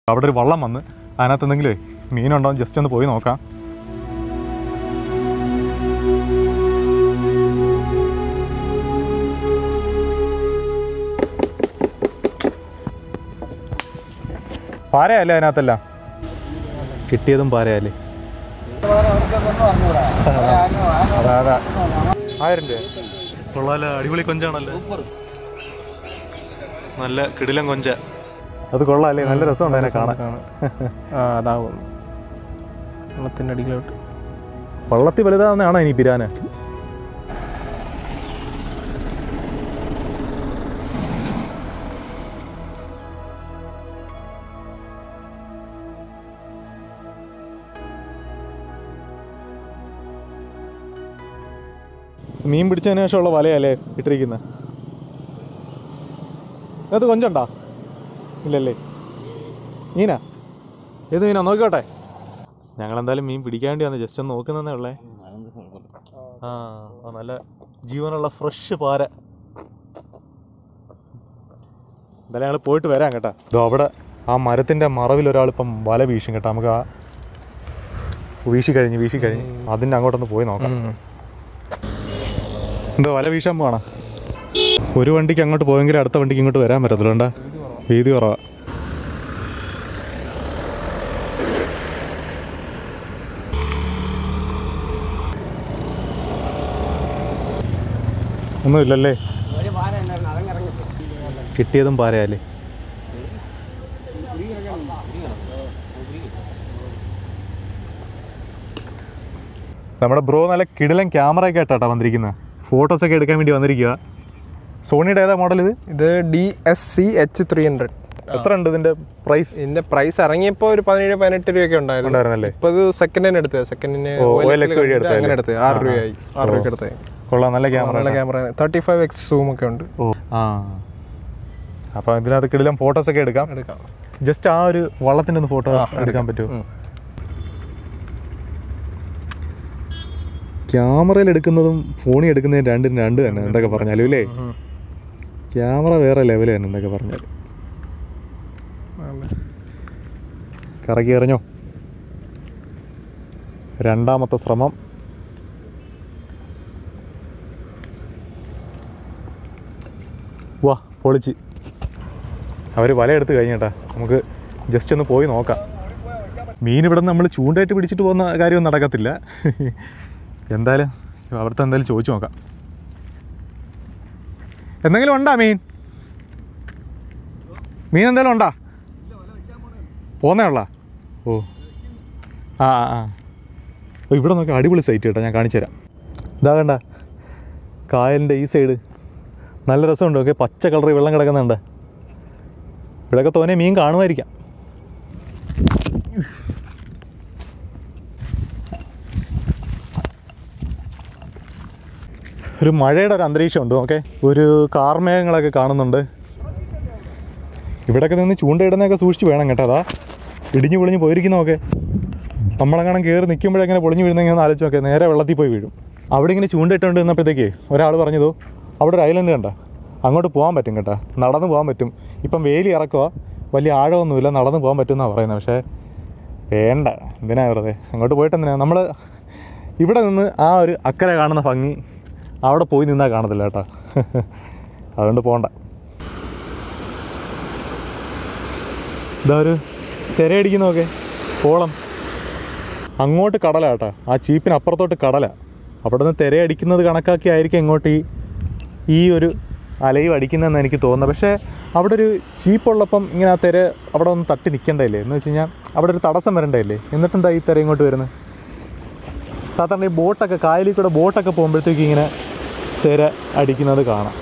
അവിടെ ഒരു വള്ളം വന്ന് അതിനകത്ത് എന്തെങ്കിലും മീനുണ്ടോ ജസ്റ്റ് ഒന്ന് പോയി നോക്കാം പാരയല്ലേ അതിനകത്തല്ല കിട്ടിയതും പാരയല്ലേ അതാ അതാ ആയിരം രൂപ കൊള്ളാല അടിപൊളി കൊഞ്ചാണല്ലോ നല്ല കിടിലം കൊഞ്ച അത് കൊള്ളാല്ലേ നല്ല രസമുണ്ട് അതിനെ കാണാൻ ആ അതാവും വെള്ളത്തിൻ്റെ അടിയിലോട്ട് വള്ളത്തിൽ വലുതാവുന്നതാണോ ഇനി പിരാന് മീൻ പിടിച്ചതിന് ശേഷമുള്ള വലയല്ലേ ഇട്ടിരിക്കുന്നത് അത് കൊഞ്ചുണ്ടോ ഇല്ലല്ലേ മീനാ ഏത് മീനാ നോക്കിക്കോട്ടെ ഞങ്ങൾ എന്തായാലും മീൻ പിടിക്കാൻ വേണ്ടി വന്ന് ജസ്റ്റ് ഒന്ന് നോക്കുന്നതേ ഉള്ളേ ആ ആ, നല്ല ജീവനുള്ള ഫ്രഷ് പാര എന്തായാലും ഞങ്ങൾ പോയിട്ട് വരാം കേട്ടാ ഇതോ അവിടെ ആ മരത്തിന്റെ മറവിൽ ഒരാൾ ഇപ്പം വല വീശും കേട്ടോ നമുക്ക് ആ വീശി കഴിഞ്ഞ് വീശി കഴിഞ്ഞ് അതിൻ്റെ അങ്ങോട്ടൊന്ന് പോയി നോക്കാം എന്തോ വല വീശാൻ പോവാണ് ഒരു വണ്ടിക്ക് അങ്ങോട്ട് പോയെങ്കിൽ അടുത്ത വണ്ടിക്ക് ഇങ്ങോട്ട് വരാൻ പറ്റത്തില്ല ഉണ്ടാ വീതി കുറവാ ഒന്നുമില്ലല്ലേ കിട്ടിയതും പാരയല്ലേ നമ്മുടെ ബ്രോ നല്ല കിടിലൻ ക്യാമറ ഒക്കെ ആയിട്ടാ വന്നിരിക്കുന്നത് ഫോട്ടോസ് ഒക്കെ എടുക്കാൻ വേണ്ടി വന്നിരിക്കുക സോണിയുടെ ഏതാ മോഡൽ ഇത് ഇത് D S C H three hundred എത്ര ഉണ്ട് ഇതിന്റെ പ്രൈസ് ഇതിന്റെ പ്രൈസ് ഇറങ്ങിയപ്പോൾ ഒരു പതിനേഴ് പതിനെട്ട് രൂപയൊക്കെ ഉണ്ടായിരുന്നു ഉണ്ടായിരുന്നല്ലേ ഇപ്പൊ ഇത് സെക്കൻഡിന് എടുത്തത് സെക്കൻഡിന് ഓ, OLX വഴി എടുത്തതല്ലേ? അങ്ങനെ എടുത്തത് ആറ് രൂപയായി ആറ് രൂപയ്ക്ക് എടുത്തത് കൊള്ളാം നല്ല ക്യാമറ നല്ല camera thirty five X zoom ഒക്കെ ഉണ്ട് ഓ ആ അപ്പം ഇതിനകത്ത് കിടിലം ഫോട്ടോസ് ഒക്കെ എടുക്കാം എടുക്കാം ജസ്റ്റ് ആ ഒരു വള്ളത്തിന്റെ ഒന്ന് ഫോട്ടോ എടുക്കാൻ പറ്റുമോ ഉം. ക്യാമറയിൽ എടുക്കുന്നതും ഫോണിൽ എടുക്കുന്നതും രണ്ടും രണ്ട് തന്നെ എന്തൊക്കെ പറഞ്ഞാലും അല്ലേ ഉം. ക്യാമറ വേറെ ലെവൽ തന്നെ എന്തൊക്കെ പറഞ്ഞാലും നല്ല. കറക്കി എറിഞ്ഞോ രണ്ടാമത്തെ ശ്രമം വാ പൊളിച്ച് അവർ വലയെടുത്ത് കഴിഞ്ഞേട്ടാ നമുക്ക് ജസ്റ്റ് ഒന്ന് പോയി നോക്കാം മീൻ ഇവിടെ നമ്മൾ ചൂണ്ടായിട്ട് പിടിച്ചിട്ട് പോകുന്ന കാര്യമൊന്നും നടക്കത്തില്ല എന്തായാലും അവിടുത്തെ എന്തായാലും ചോദിച്ചു നോക്കാം എന്തെങ്കിലും ഉണ്ടോ മീൻ മീൻ എന്തെങ്കിലും ഉണ്ടോ പോന്നേ ഉള്ള ഓ ആ ആ ആ ഓ ഇവിടെ നോക്കി അടിപൊളി സൈറ്റ് കേട്ടോ ഞാൻ കാണിച്ചു തരാം ഇതാ കണ്ട കായലിൻ്റെ ഈ സൈഡ് നല്ല രസമുണ്ട് ഓക്കെ പച്ച കളറിൽ വെള്ളം കിടക്കുന്നുണ്ട് ഇവിടെയൊക്കെ തോനെ മീൻ കാണുമായിരിക്കാം ഒരു മഴയുടെ ഒരു അന്തരീക്ഷം ഉണ്ട് നോക്കെ ഒരു കാർമേഘങ്ങളൊക്കെ കാണുന്നുണ്ട് ഇവിടെയൊക്കെ നിന്ന് ചൂണ്ടയിടുന്നതൊക്കെ സൂക്ഷിച്ച് വേണം കേട്ടോ അതാ ഇടിഞ്ഞു പൊളിഞ്ഞ് പോയിരിക്കുന്നതൊക്കെ നമ്മളങ്ങനെ കയറി നിൽക്കുമ്പോഴെങ്ങനെ പൊളിഞ്ഞു വീഴുന്നെങ്കിൽ ഒന്ന് ആലോചിച്ച് നോക്കെ നേരെ വെള്ളത്തിൽ പോയി വീഴും അവിടെ ഇങ്ങനെ ചൂണ്ടയിട്ടുകൊണ്ട് നിന്നപ്പോഴത്തേക്ക് ഒരാൾ പറഞ്ഞതോ അവിടെ ഒരു ഐലൻഡ് കണ്ട അങ്ങോട്ട് പോകാൻ പറ്റും കേട്ടോ നടന്ന് പോകാൻ പറ്റും ഇപ്പം വേലി ഇറക്കുക വലിയ ആഴമൊന്നുമില്ല നടന്ന് പോകാൻ പറ്റും എന്നാണ് പറയുന്നത് പക്ഷേ വേണ്ട എന്തിനാ വെറുതെ അങ്ങോട്ട് പോയിട്ട് എന്തിനാ നമ്മൾ ഇവിടെ നിന്ന് ആ ഒരു അക്കരെ കാണുന്ന ഭംഗി അവിടെ പോയി നിന്നാൽ കാണത്തില്ല കേട്ടോ അതുകൊണ്ട് പോകണ്ട ഇതാ ഒരു തിരയടിക്കുന്നതൊക്കെ കോളം അങ്ങോട്ട് കടല കേട്ടോ ആ ചീപ്പിന് അപ്പുറത്തോട്ട് കടല അവിടെ നിന്ന് തിരയടിക്കുന്നത് കണക്കാക്കി ആയിരിക്കും ഇങ്ങോട്ട് ഈ ഈ ഒരു അലയും അടിക്കുന്നതെന്ന് എനിക്ക് തോന്നുന്നത് പക്ഷേ അവിടെ ഒരു ചീപ്പുള്ളപ്പം ഇങ്ങനെ ആ തിര അവിടെ ഒന്ന് തട്ടി നിൽക്കണ്ടല്ലേ എന്ന് വെച്ച് കഴിഞ്ഞാൽ അവിടെ ഒരു തടസ്സം വരണ്ടല്ലേ എന്നിട്ടെന്താ ഈ തിര ഇങ്ങോട്ട് വരുന്നത് സാധാരണ ഈ ബോട്ടൊക്കെ കായലിൽ കൂടെ ബോട്ടൊക്കെ പോകുമ്പോഴത്തേക്ക് ഇങ്ങനെ തിര അടിക്കുന്നത് കാണാം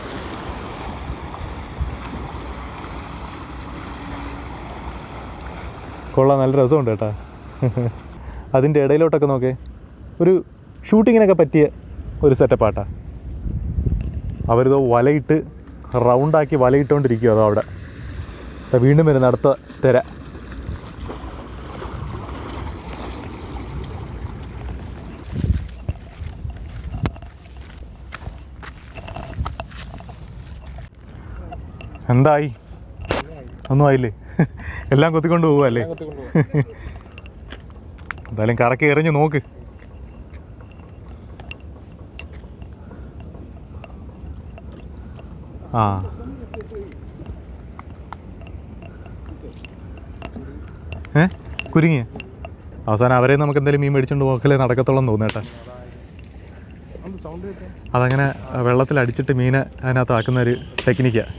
കൊള്ളാം നല്ല രസമുണ്ട് കേട്ടാ അതിൻ്റെ ഇടയിലോട്ടൊക്കെ നോക്കേ ഒരു ഷൂട്ടിങ്ങിനൊക്കെ പറ്റിയ ഒരു സെറ്റപ്പാട്ടാ അവരിത് വലയിട്ട് റൗണ്ടാക്കി വലയിട്ടുകൊണ്ടിരിക്കുക അതോ അവിടെ ദാ വീണ്ടും വരുന്ന അടുത്ത തിര എന്തായി ഒന്നും ആയില്ലേ എല്ലാം കൊത്തിക്കൊണ്ട് പോവല്ലേ കൊത്തിക്കൊണ്ട് പോകും എന്തായാലും കറക്കി എറിഞ്ഞ് നോക്ക് ആ ഏ കുരുങ്ങിയ അവസാനം അവരെ നമുക്ക് എന്തെങ്കിലും മീൻ മേടിച്ചോണ്ട് പോക്കലേ നടക്കത്തോളം തോന്നേട്ടാ സൗണ്ട് കേട്ടോ അതങ്ങനെ വെള്ളത്തിൽ അടിച്ചിട്ട് മീനെ അതിനകത്ത് ആക്കുന്ന ഒരു ടെക്നിക്കാണ്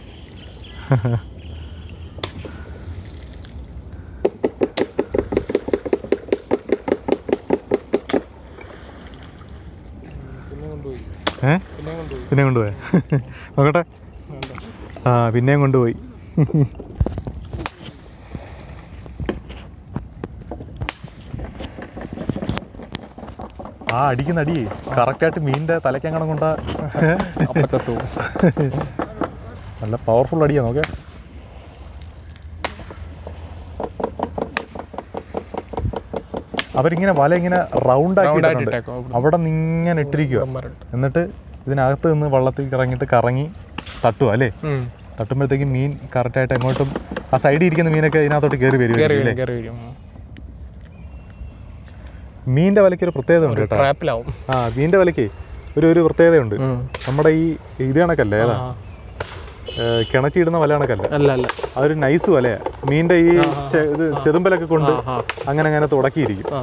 പിന്നെ കൊണ്ടുപോയി ഏ പിന്നെ കൊണ്ടുപോയി പിന്നെ കൊണ്ടുപോയ നോക്കട്ടെ വേണ്ട ആ പിന്നെയും കൊണ്ടുപോയി ആ അടിക്കുന്ന അടി കറക്റ്റായിട്ട് മീനിന്റെ തലക്കങ്ങനെ കൊണ്ടാ അപ്പം ചത്തു പോകും നല്ല പവർഫുൾ അടിയാ നോക്കേ അവരിങ്ങനെ വല ഇങ്ങനെ റൗണ്ട് ആക്കി Round ആയിട്ട് ഇട്ടിട്ടുണ്ട്. ഇട്ടേക്കുവാ അവിടെ. അവിടെ നിങ്ങനെ ഇട്ടിരിക്കുക ഇവന്മാരുണ്ട്. എന്നിട്ട് ഇതിനകത്ത് നിന്ന് വള്ളത്തിൽ ഇറങ്ങിയിട്ട് കറങ്ങി തട്ടുക അല്ലേ ഉം. തട്ടുമ്പോഴത്തേക്കും മീൻ കറക്റ്റായിട്ട് എങ്ങോട്ടും ആ സൈഡിൽ ഇരിക്കുന്ന മീനൊക്കെ ഇതിനകത്തോട്ട് കയറി കേറി വരും വരും കേറി വരും മീനിന്റെ വലയ്ക്ക് ഒരു പ്രത്യേകത ഉണ്ട് കേട്ടോ ട്രാപ്പിലാവും ആ മീനിന്റെ വലയ്ക്ക് ഒരു ഒരു പ്രത്യേകതയുണ്ട് ഉം. നമ്മുടെ ഈ ഇത് കണക്കല്ലേ ഏതാ ആ. ഏഹ് കിണച്ചിടുന്ന വല കണക്കല്ല അല്ല അല്ല അതൊരു നൈസ് വലയാ മീനിന്റെ ഈ ചെ- ഇത് ചെതുമ്പലൊക്കെ കൊണ്ട് ആ, ആ. അങ്ങനെ അങ്ങനെ തുടക്കിയിരിക്കും ആ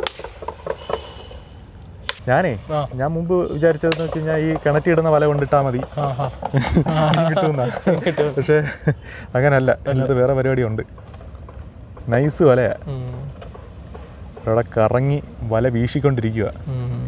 ഞാനേ ആ. ഞാൻ മുമ്പ് വിചാരിച്ചതെന്ന് വെച്ച് കഴിഞ്ഞാൽ ഈ കിണറ്റിടുന്ന വല കൊണ്ടിട്ടാ മതി ആ ആ മീൻ കിട്ടുമെന്നാ കിട്ടും. പക്ഷേ അങ്ങനല്ല അതിനകത്ത് വേറെ പരിപാടിയുണ്ട് നൈസ് വലയാ ഉം. അവിടെ കറങ്ങി വല വീശിക്കൊണ്ടിരിക്കുക ഉം.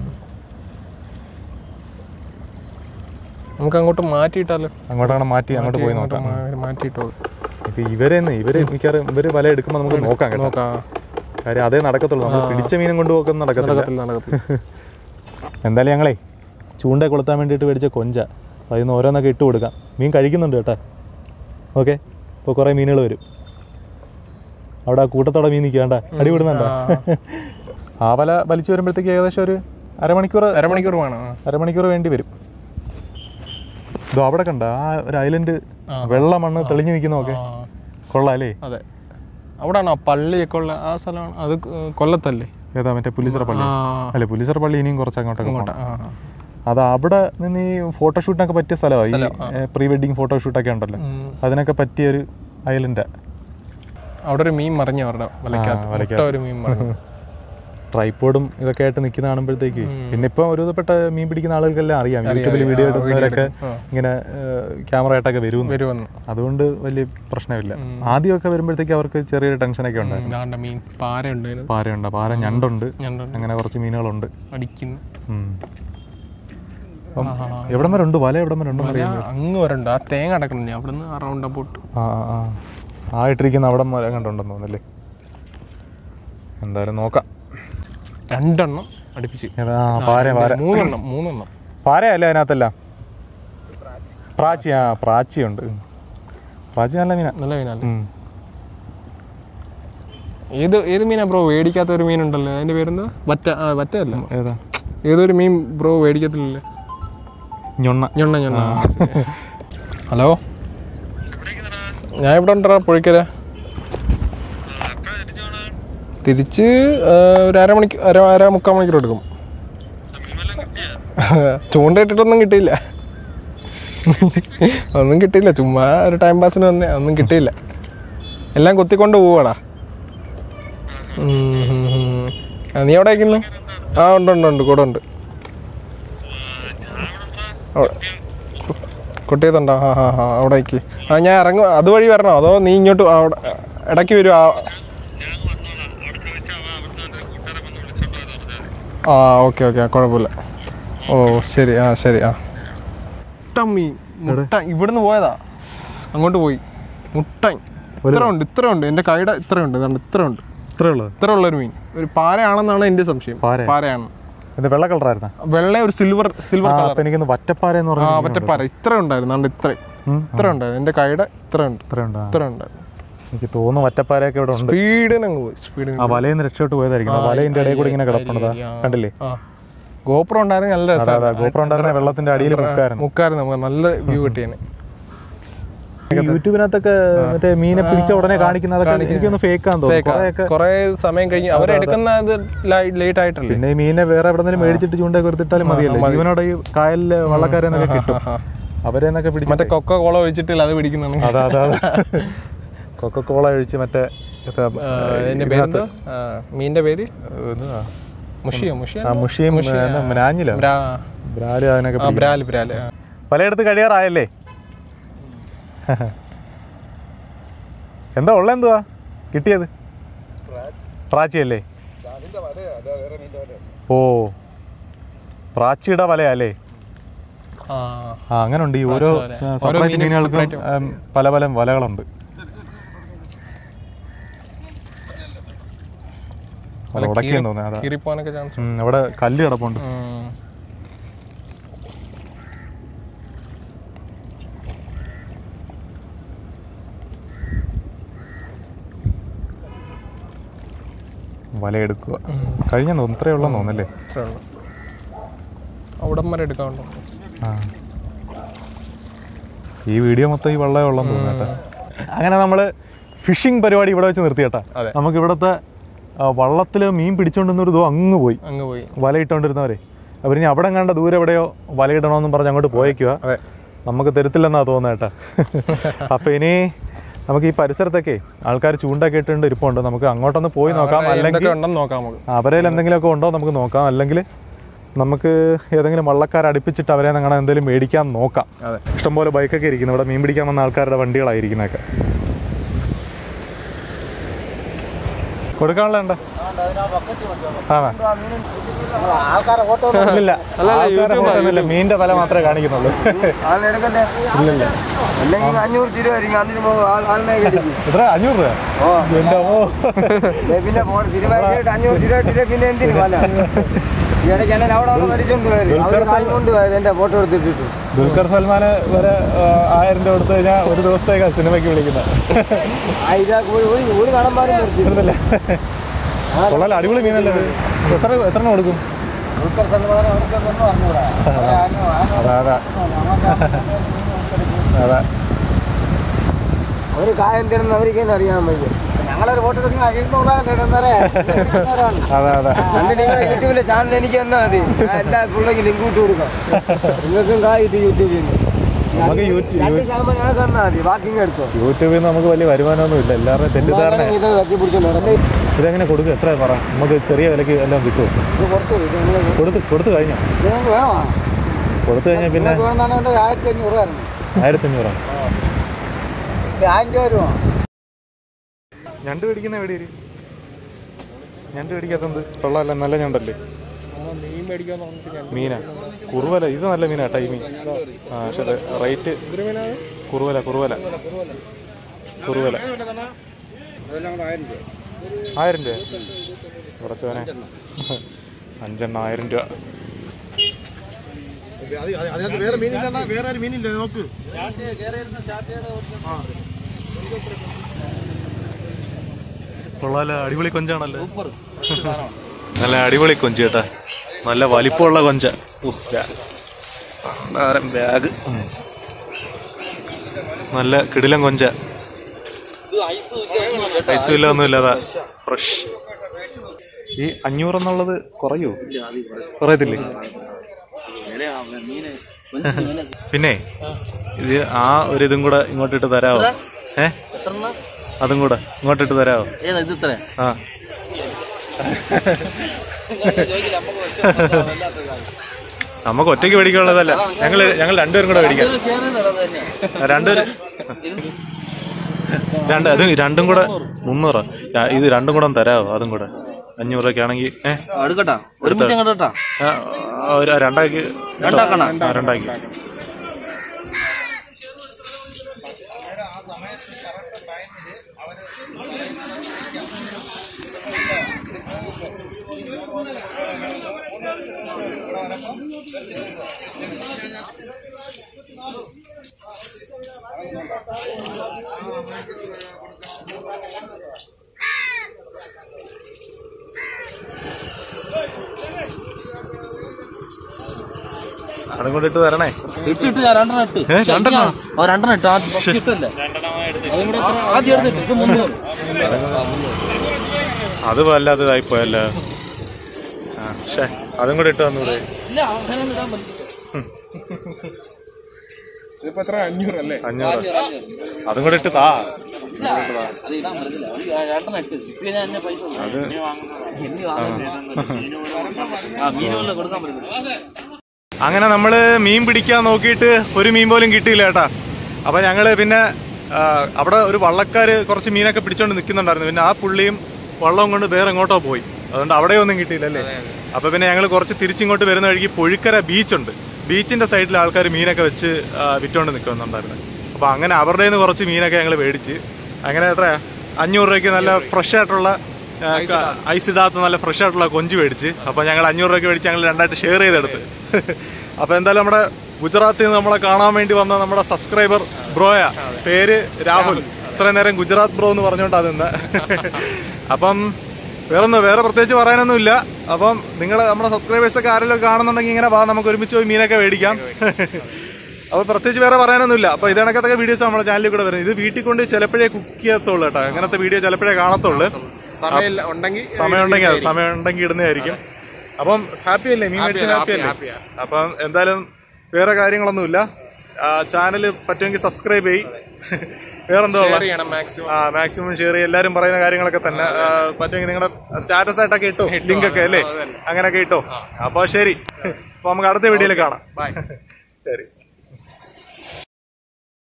നമുക്ക് അങ്ങോട്ട് മാറ്റിയിട്ടാലോ അങ്ങോട്ടാണ് മാറ്റി അങ്ങോട്ട് പോയി നോക്കാം മാറ്റിയിട്ടോ ഇപ്പൊ ഇവരെന്ന് ഇവര് മിക്കവാറും ഇവര് വല എടുക്കുമ്പോൾ നമുക്ക് നോക്കാം കേട്ടോ നോക്കാം കാര്യം അതേ നടക്കത്തുള്ളൂ നമ്മൾ പിടിച്ച മീനും കൊണ്ട് പോക്കൊന്നും നടക്കത്തില്ല നടക്കത്തില്ല നടക്കത്തില്ല എന്തായാലും ഞങ്ങളേ ചൂണ്ട കൊളുത്താൻ വേണ്ടിയിട്ട് മേടിച്ച കൊഞ്ച അപ്പോൾ അതിൽ നിന്ന് ഓരോന്നൊക്കെ ഇട്ട് കൊടുക്കാം മീൻ കഴിക്കുന്നുണ്ട് കേട്ടോ ഓക്കെ ഇപ്പോൾ കുറേ മീനുകൾ വരും അവിടെ ആ കൂട്ടത്തോടെ മീൻ നിൽക്കാണ്ട അടി വിടുന്നുണ്ട ആ വല വലിച്ചു വരുമ്പോഴത്തേക്ക് ഏകദേശം ഒരു അരമണിക്കൂർ അരമണിക്കൂർ വേണം ആ. അരമണിക്കൂർ വേണ്ടി വരും ഇതോ അവിടെ കണ്ട ആ ഒരു ഐലൻഡ് ആ. വെള്ള മണ്ണ് തെളിഞ്ഞു നിൽക്കുന്നതൊക്കെ ആ, കൊള്ളാം അല്ലേ അതെ അവിടാണോ പള്ളിയൊക്കെ ഉള്ള ആ സ്ഥലമാണ് അത് ക- കൊല്ലത്തല്ലേ ഏതാ മറ്റേ പുലിസറ പള്ളി ആ അല്ലേ പുലിസറ പള്ളി ഇനിയും കുറച്ച് അങ്ങോട്ടൊക്കെ പോകണം അങ്ങോട്ട് ആ ആ. അത് അവിടെ നിന്ന് ഈ ഫോട്ടോഷൂട്ടിനൊക്കെ പറ്റിയ സ്ഥലമാണ് സ്ഥലം, ആ. ഈ പ്രീ വെഡിങ് ഫോട്ടോഷൂട്ടൊക്കെ ഉണ്ടല്ലോ ഉം. അതിനൊക്കെ പറ്റിയ ഒരു ഐലൻഡാ അവിടെ ഒരു മീൻ മറിഞ്ഞു അവരുടെ വലക്കകത്ത് ആ, മുട്ട വലക്കകത്ത്. ഒരു മീൻ മറിഞ്ഞു ട്രൈപ്പോഡും ഇതൊക്കെ ആയിട്ട് നിൽക്കുന്ന കാണുമ്പോഴത്തേക്ക് ഉം. പിന്നെ ഇപ്പം ഒരുവിധപ്പെട്ട മീൻ പിടിക്കുന്ന ആളുകൾക്കെല്ലാം അറിയാം അറിയാം, യൂട്യൂബിൽ അറിയാം. വീഡിയോ ആ, എടുക്കുന്നവരൊക്കെ വീഡിയോ എടുക്കും. ഇങ്ങനെ ക്യാമറ ആയിട്ടൊക്കെ വരും വരുമെന്ന് അതുകൊണ്ട് വലിയ പ്രശ്നമില്ല ഉം. ആദ്യമൊക്കെ വരുമ്പോഴത്തേക്ക് അവർക്ക് ചെറിയൊരു ടെൻഷനൊക്കെ ഉണ്ട് ഇതാണ്ട മീൻ പാരയുണ്ട് അതിന് പാരയുണ്ട് പാര ഞണ്ടുണ്ട് ഞണ്ടുണ്ട് അങ്ങനെ കുറച്ച് മീനുകളുണ്ട് അടിക്കുന്നു ഉം. അപ്പം ആ, ആ, ആ. എവിടം വരെ ഉണ്ട് വല എവിടം വരെ ഉണ്ട് വല അങ്ങ് വരണ്ട ആ തേങ്ങ അടക്കണില്ലേ അവിടെ നിന്ന് അറൗണ്ട് അബൌട്ട് ആ ആ ആ ആ ഇട്ടിരിക്കുന്ന അവിടെ വരെ കണ്ടുണ്ടെന്ന് തോന്നുന്നല്ലേ എന്തായാലും നോക്കാം രണ്ടെണ്ണം അടുപ്പിച്ച് ഏതാ ആ, പാര പാര മൂന്നെണ്ണം മൂന്നെണ്ണം പാരയല്ലേ അതിനകത്തല്ല പ്രാച്ചി ആ പ്രാച്ചിയുണ്ട് ഉം. പ്രാച്ചി നല്ല മീനാ നല്ല മീനല്ലേ ഉം. ഏത് ഏത് മീനാ ബ്രോ മേടിക്കാത്ത ഒരു മീനുണ്ടല്ലോ അതിന്റെ പേരെന്താ വറ്റ ആ വറ്റയല്ല ഏതാ ഏതൊരു മീൻ ബ്രോ മേടിക്കത്തില്ലല്ലേ ഞൊണ്ണ ഞൊണ്ണ ഞൊണ്ണ ഹലോ ഞാൻ ഇവിടെ ഉണ്ടോ പുഴയ്ക്കര തിരിച്ച് ആ, ഒരു അരമണിക്ക് അര അര മുക്കാൽ മണിക്കൂർ എടുക്കും ചൂണ്ടയിട്ടിട്ടൊന്നും കിട്ടിയില്ല ഒന്നും കിട്ടിയില്ല ചുമ്മാ ഒരു ടൈം പാസിന് വന്നേ ഒന്നും കിട്ടിയില്ല എല്ലാം കൊത്തിക്കൊണ്ട് പോവാടാ ഉം, ഉം, ഉം. ആ, നീ എവിടെ അയക്കുന്നു ആ ഉണ്ട് ഉണ്ട് ഉണ്ട് കൂടെ ഉണ്ട് അവിടെ. കൊട്ടിയത്തുണ്ടോ ആ ഹാ ഹാ അവിടെ അയക്ക് ആ ഞാൻ ഇറങ്ങും അതുവഴി വരണോ അതോ നീ ഇങ്ങോട്ട് അവിടെ ഇടയ്ക്ക് വരുമോ ആ ഓക്കെ ഓക്കെ കുഴപ്പമില്ല ഓ ശരി ആ ശരി ആ മുട്ട മീൻ മുട്ട ഇവിടുന്ന് പോയതാ അങ്ങോട്ട് പോയി മുട്ടൻ ഇത്ര ഉണ്ട് ഇത്ര ഉണ്ട് എൻ്റെ കൈയുടെ ഇത്ര ഉണ്ട് ഇതാണ്ട് ഇത്ര ഉണ്ട് ഇത്രേ ഉള്ളത് ഇത്ര ഉള്ളൊരു മീൻ ഒരു പാരയാണെന്നാണ് എൻ്റെ സംശയം പാര? പാരയാണ് ഇത് വെള്ള കളറായിരുന്നാ വെള്ള ഒരു സിൽവർ സിൽവർ ആ കളർ അപ്പൊ എനിക്കൊന്ന് വറ്റപ്പാര എന്ന് ആ പറഞ്ഞ പറ്റപ്പാര ഇത്ര ഉണ്ടായിരുന്നു അതുകൊണ്ട് ഇത്ര ഇത്ര ഉണ്ടായിരുന്നു എൻ്റെ കൈയുടെ ഇത്ര ഉണ്ട് ഇത്ര ഉണ്ടാ ഇത്ര ഉണ്ടായിരുന്നു എനിക്ക് തോന്നുന്നു വറ്റപ്പാരയൊക്കെ ഇവിടെ ഉണ്ട് സ്പീഡിന് അങ്ങ് പോയി സ്പീഡിന് ആ വലയിൽ നിന്ന് രക്ഷപ്പെട്ട് പോയതായിരിക്കും ആ വലയിന്റെ ഇടയിൽ കൂടി ഇങ്ങനെ കിടപ്പുണ്ടതാ കണ്ടില്ലേ ആ ഗോപ്രോ ഉണ്ടായിരുന്നു നല്ല അതെ അതെ രസമാണ് ഗോപുരം ഉണ്ടായിരുന്ന വെള്ളത്തിന്റെ അടിയിൽ മുക്കായിരുന്നു മുക്കായിരുന്നു നമുക്ക് നല്ല വ്യൂ കിട്ടിയേനെ യൂട്യൂബിനകത്തൊക്കെ മറ്റേ മീനെ പിടിച്ച ഉടനെ കാണിക്കുന്ന അതൊക്കെ എനിക്കൊന്ന് ഫേക്കാന്ന് തോന്നുന്നു ഫേക്കാ. കുറെയൊക്കെ കുറേ സമയം കഴിഞ്ഞ് അവരെടുക്കുന്ന ഇത് ലേറ്റ് ആയിട്ടല്ലേ പിന്നെ ഈ മീനെ വേറെ എവിടെ നിന്നും മേടിച്ചിട്ട് ചൂണ്ടൊക്കെ എടുത്തിട്ടാലും മതിയല്ലോ ജീവനോടെ ഈ കായലിലെ വള്ളക്കാരെ എന്നൊക്കെ കിട്ടും അവരെ എന്നൊക്കെ പിടിച്ച് മറ്റേ കൊക്ക കോള ഒഴിച്ചിട്ടില്ല അത് പിടിക്കുന്നതാണ് അതാ അതാ കൊക്കക്കോള ഒഴിച്ച് മറ്റേ ഇത്, എന്റെ പേരെന്തോ ആ, മീനിന്റെ പേര് എന്തുവാ? മുഷിയോ മുഷിയോ ആ മുഷിയും നാഞ്ഞിലോ ബ്രാ ബ്രാല് അതിനൊക്കെ ആ ബ്രാല് ബ്രാല് ആ. പലയിടത്ത് കഴിയാറായല്ലേ എന്താ ഉള്ള എന്തുവാ കിട്ടിയത് പ്രാച്ചിയല്ലേ ഓ പ്രാച്ചിയുടെ വലയല്ലേ ആ ആ അങ്ങനെ ഉണ്ട് ഈ ഓരോ വല. ആ, ഓരോ separate മീനും മീനുകൾക്കും separate. ഉം, പല പല വലകളുണ്ട് വല ഉടക്കിയെന്ന് തോന്നുന്നു അതാ കീറിപ്പോവാനൊക്കെ ചാൻസ് ഉം, അവിടെ കല്ല് കിടപ്പുണ്ട് വല എടുക്കുക കഴിഞ്ഞ തോന്നുന്നു ഇത്രയേ ഉള്ളെന്ന് തോന്നല്ലേ ഇത്രേ ഉള്ളൂ അവിടം വരെ എടുക്കാനുണ്ടോ ആ ഈ വീഡിയോ മൊത്തം ഈ വെള്ളമേ ഉള്ളെന്ന് തോന്നുന്നു കേട്ടോ അങ്ങനെ നമ്മൾ ഫിഷിംഗ് പരിപാടി ഇവിടെ വെച്ച് നിർത്തി കേട്ടാ അതെ. നമുക്ക് ഇവിടുത്തെ വള്ളത്തിൽ മീൻ പിടിച്ചോണ്ടിരുന്നൊരു ഇതോ അങ്ങ് പോയി അങ്ങ് പോയി വല ഇട്ടോണ്ടിരുന്നവരെ അവർ ഇനി അവിടെ കണ്ട ദൂരെ എവിടെയോ വലയിടണമെന്നും പറഞ്ഞ് അങ്ങോട്ട് പോയേക്കുക അതെ നമുക്ക് തരത്തില്ലെന്നാ തോന്നുന്നത് കേട്ടാ അപ്പൊ ഇനി നമുക്ക് ഈ പരിസരത്തൊക്കെ ആൾക്കാർ ചൂണ്ടൊക്കെ ഇട്ടുണ്ട് ഇരിപ്പുണ്ട് നമുക്ക് അങ്ങോട്ടൊന്ന് പോയി നോക്കാം അവരുടെ അല്ലെങ്കിൽ എന്തൊക്കെ ഉണ്ടെന്ന് നോക്കാം നമുക്ക് അവരേൽ എന്തെങ്കിലുമൊക്കെ ഉണ്ടോ നമുക്ക് നോക്കാം അല്ലെങ്കിൽ നമുക്ക് ഏതെങ്കിലും വള്ളക്കാർ അടുപ്പിച്ചിട്ട് അവരെ അങ്ങനെ എന്തെങ്കിലും മേടിക്കാൻ നോക്കാം അതെ ഇഷ്ടംപോലെ ബൈക്കൊക്കെ ഇരിക്കുന്നു ഇവിടെ മീൻ പിടിക്കാൻ വന്ന ആൾക്കാരുടെ വണ്ടികളായിരിക്കുന്നതൊക്കെ കൊടുക്കാനുള്ള ഉണ്ടോ ആണോ ആൾക്കാരെ ഫോട്ടോ ഇല്ല ആൾക്കാരെ photo ഒന്നുമില്ല മീനിന്റെ തല മാത്രമേ കാണിക്കുന്നുള്ളൂ എടുക്കല്ലേ ഇല്ലില്ല അല്ലെങ്കിൽ അഞ്ഞൂറ് രൂപ ആയിരിക്കും അതിന് മുമ്പ് ആൾ- ആളിനെ കിട്ടിക്കും എത്ര അഞ്ഞൂറ് രൂപ ഓ എന്റെ ഓ ദേ പിന്നെ പോണ സിനിമയായിട്ട് അഞ്ഞൂറ് രൂപ ഇട്ടിട്ട് പിന്നെ എന്തിനു വല ഈ ഇടയ്ക്ക് എന്നെ അവിടെ വന്ന് മരിച്ചോണ്ട് പോയത് അവർ കൊണ്ട് പോയത് എന്റെ ഫോട്ടോ എടുത്തിട്ടിട്ട് ദുൽഖർ സൽമാന് വരെ ആ, ആയിരം രൂപ കൊടുത്തു കഴിഞ്ഞാൽ ഒരു ദിവസത്തേക്കാണ് സിനിമയ്ക്ക് വിളിക്കുന്നത് ആ ഇതാ ഒരു ഒരു- ഒരു കടമ്പാടും നിർത്തി ഇരുന്നില്ല കൊള്ളാലോ അടിപൊളി മീനല്ലേ ഇത്? എത്ര എത്ര എണ്ണം കൊടുക്കും ഉൾക്കർ സൽമാൻ അവർക്കൊന്നും പറഞ്ഞൂടാ അതാ അതാ അതാ ഒരു കായം തരുന്ന അവർക്ക് തന്നെ അറിയാൻ വയ്യ ഞങ്ങളൊരു ഫോട്ടോ എടുക്കുന്ന ഇരുന്നൂറാ തരുന്നവരെ അതാ അതാ എന്നിട്ട് നിങ്ങളെ യൂട്യൂബിലെ ചാനൽ എനിക്ക് തന്നാ മതി ഞാൻ എല്ലാ പിള്ളേക്കും ലിങ്ക് ഇട്ട് കൊടുക്കാം നിങ്ങൾക്കും കായിട്ട് യൂട്യൂബിൽ നിന്ന് നമുക്ക് യൂട്യൂബ് രണ്ട് ശതമാനം ഞങ്ങൾക്ക് തന്നാ മതി ബാക്കി ഇങ്ങ് എടുത്തോ യൂട്യൂബിൽ നിന്ന് നമുക്ക് വലിയ വരുമാനമൊന്നും ഇല്ല എല്ലാവരുടെയും തെറ്റിദ്ധാരണ ഇത് തട്ടി പിടിച്ചോണ്ട് നടന്നേ ഇതെങ്ങനെ കൊടുക്കും എത്ര പറ നമുക്ക് ചെറിയ വിലക്ക് എല്ലാം കിട്ടുമോ ഇത് കൊടുത്തു ഇത് നിങ്ങള് കൊടുത്ത് കൊടുത്തു കഴിഞ്ഞോ നിങ്ങൾക്ക് വേണോ കൊടുത്തു കഴിഞ്ഞാൽ പിന്നെ നിങ്ങൾക്ക് വേണമെന്നാണ് ആയിരത്തി അഞ്ഞൂറ് രൂപ ആയിരത്തി അഞ്ഞൂറാണ് ആയിരം രൂപ വരുമോ ഞണ്ട് പിടിക്കുന്ന എവിടെ ഞണ്ട് പിടിക്കാത്തത് കൊള്ളാമല്ല നല്ല ഞണ്ടല്ലേ മീൻ മേടിക്കാന്ന് പറഞ്ഞിട്ട് ഞാൻ മീനാ കുറുവല ഇത് നല്ല മീനാ ടൈ മീൻ ആ പക്ഷേ ഇത് റേറ്റ് കുറുവല കുറുവല കുറുവല ആയിരം രൂപ കുറച്ചവനെ അഞ്ചെണ്ണം ആയിരം രൂപ കൊള്ളാല അടിപൊളി കൊഞ്ചാണല്ലോ നല്ല അടിപൊളി കൊഞ്ച് കേട്ടാ നല്ല വലിപ്പമുള്ള കൊഞ്ച ബാഗ് നല്ല കിടിലം കൊഞ്ച ഐസും ഇല്ല ഒന്നും ഇല്ലാതാ ഫ്രഷ് ഈ അഞ്ഞൂറ് എന്നുള്ളത് കുറയൂ കുറയത്തില്ലേ പിന്നെ ഇത് ആ ഒരു ഇതും കൂടെ ഇങ്ങോട്ടിട്ട് തരാവോ ഏ അതും കൂടെ ഇങ്ങോട്ടിട്ട് തരാവോ ആ നമുക്ക് ഒറ്റയ്ക്ക് മേടിക്കാനുള്ളതല്ല ഞങ്ങൾ ഞങ്ങൾ രണ്ടുപേരും കൂടെ മേടിക്കാം രണ്ടുപേരും രണ്ട് അത് രണ്ടും കൂടെ മുന്നൂറ് ആ, ഇത് രണ്ടും കൂടെ ഒന്ന് തരാവോ അതും കൂടെ അഞ്ഞൂറ് രൂപയ്ക്ക് ആണെങ്കിൽ ഏഹ് എടുക്കട്ടാ ഒരു മുറ്റം കണ്ടോട്ടാ ഒരു രണ്ടാക്കി രണ്ടാക്കണോ? ആ, രണ്ടാക്കി അതും കൊണ്ട് ഇട്ട് തരണേ ഇട്ട് ഇട്ട് ഞാൻ രണ്ടെണ്ണം ഇട്ട് ഏ, രണ്ടെണ്ണം? ആ രണ്ടെണ്ണം ഇട്ട് ആദ്യം first ഇട്ടല്ലേ ആദ്യം എടുത്തിട്ട് ഇത് മുന്നൂറ് അത് വല്ലാതെ ഇതായിപ്പോയല്ലോ ആ പക്ഷേ അതും കൂടെ ഇട്ട് തന്നൂടെ ഇല്ല അങ്ങനെ ഇടാൻ പറ്റില്ല ഇതിപ്പോ എത്ര അഞ്ഞൂറ് അല്ലേ അഞ്ഞൂറ് അതും കൂടെ ഇട്ട് താ ഇല്ല അത് ഇടാൻ പറ്റത്തില്ല ഒരു രണ്ടെണ്ണം ഇട്ട് ഇപ്പൊ ഞാൻ എന്നെ പൈസ കൊടുക്കും. ഇനി വാങ്ങാൻ ആ മീനുകളിൽ കൊടുക്കാൻ പറ്റില്ല അങ്ങനെ നമ്മള് മീൻ പിടിക്കാൻ നോക്കിയിട്ട് ഒരു മീൻ പോലും കിട്ടിയില്ല കേട്ടാ അപ്പൊ ഞങ്ങള് പിന്നെ ആ, അവിടെ ഒരു വള്ളക്കാര് കുറച്ച് മീനൊക്കെ പിടിച്ചോണ്ട് നിൽക്കുന്നുണ്ടായിരുന്നു പിന്നെ ആ പുള്ളിയും വള്ളവും കൊണ്ട് വേറെ എങ്ങോട്ടോ പോയി അതുകൊണ്ട് അവിടെ ഒന്നും കിട്ടിയില്ല അല്ലേ അപ്പൊ പിന്നെ ഞങ്ങൾ കുറച്ച് തിരിച്ചിങ്ങോട്ട് വരുന്ന വഴിക്ക് പൊഴിക്കര ബീച്ചുണ്ട് ബീച്ചിന്റെ സൈഡിൽ ആൾക്കാർ മീനൊക്കെ വെച്ച് ആ, വിറ്റോണ്ട് നിൽക്കുന്നുണ്ടായിരുന്നു അപ്പൊ അങ്ങനെ അവരുടെ നിന്ന് കുറച്ച് മീനൊക്കെ ഞങ്ങൾ മേടിച്ച് അങ്ങനെ എത്രയാ അഞ്ഞൂറ് രൂപയ്ക്ക് നല്ല ഫ്രഷ് ആയിട്ടുള്ള ആ, ക- ഐസ് ഇടാത്ത നല്ല ഫ്രഷ് ആയിട്ടുള്ള കൊഞ്ച് മേടിച്ച് അപ്പൊ ഞങ്ങൾ അഞ്ഞൂറ് രൂപയ്ക്ക് മേടിച്ച് ഞങ്ങൾ രണ്ടായിട്ട് ഷെയർ ചെയ്തെടുത്ത് അപ്പൊ എന്തായാലും നമ്മുടെ ഗുജറാത്തിൽ നിന്ന് നമ്മളെ കാണാൻ വേണ്ടി വന്ന നമ്മുടെ സബ്സ്ക്രൈബർ ബ്രോയ പേര് രാഹുൽ ഇത്രയും നേരം ഗുജറാത്ത് ബ്രോ എന്ന് പറഞ്ഞുകൊണ്ടാ നിന്ന് അപ്പം വേറൊന്നും വേറെ പ്രത്യേകിച്ച് പറയാനൊന്നും ഇല്ല അപ്പം നിങ്ങൾ നമ്മുടെ സബ്സ്ക്രൈബേഴ്സ് ഒക്കെ ആരെങ്കിലും കാണുന്നുണ്ടെങ്കിൽ ഇങ്ങനെ വാ നമുക്ക് ഒരുമിച്ച് പോയി മീനൊക്കെ മേടിക്കാം അപ്പൊ പ്രത്യേകിച്ച് വേറെ പറയാനൊന്നുമില്ല അപ്പൊ ഇതണക്കത്തൊക്കെ വീഡിയോസ് നമ്മുടെ ചാനലിൽ കൂടെ വരുന്നത് ഇത് വീട്ടിൽ കൊണ്ട് ചിലപ്പോഴേ കുക്ക് ചെയ്യത്തുള്ളൂ കേട്ടോ അങ്ങനത്തെ വീഡിയോ ചിലപ്പോഴേ കാണത്തുള്ളൂ സമയം ഉണ്ടെങ്കിൽ സമയമുണ്ടെങ്കിൽ അത് സമയമുണ്ടെങ്കിൽ ഇടുന്നതായിരിക്കും അപ്പം ഹാപ്പി അല്ലേ മീൻ മേടിച്ച് ഹാപ്പി അല്ലേ അപ്പം എന്തായാലും വേറെ കാര്യങ്ങളൊന്നുമില്ല ചാനൽ പറ്റുമെങ്കിൽ സബ്സ്ക്രൈബ് ചെയ് വേറെന്തോ ഉള്ളത്? ചെയ്യണം മാക്സിമം ആ മാക്സിമം ഷെയർ ചെയ്യും എല്ലാരും പറയുന്ന കാര്യങ്ങളൊക്കെ തന്നെ ആ, പറ്റുമെങ്കിൽ നിങ്ങളുടെ സ്റ്റാറ്റസ് ആയിട്ടൊക്കെ ഇട്ടോ ലിങ്ക് ഒക്കെ അല്ലേ അങ്ങനെയൊക്കെ ഇട്ടോ അപ്പൊ ശരി അപ്പൊ നമുക്ക് അടുത്ത വീഡിയോയിൽ കാണാം ബൈ ശരി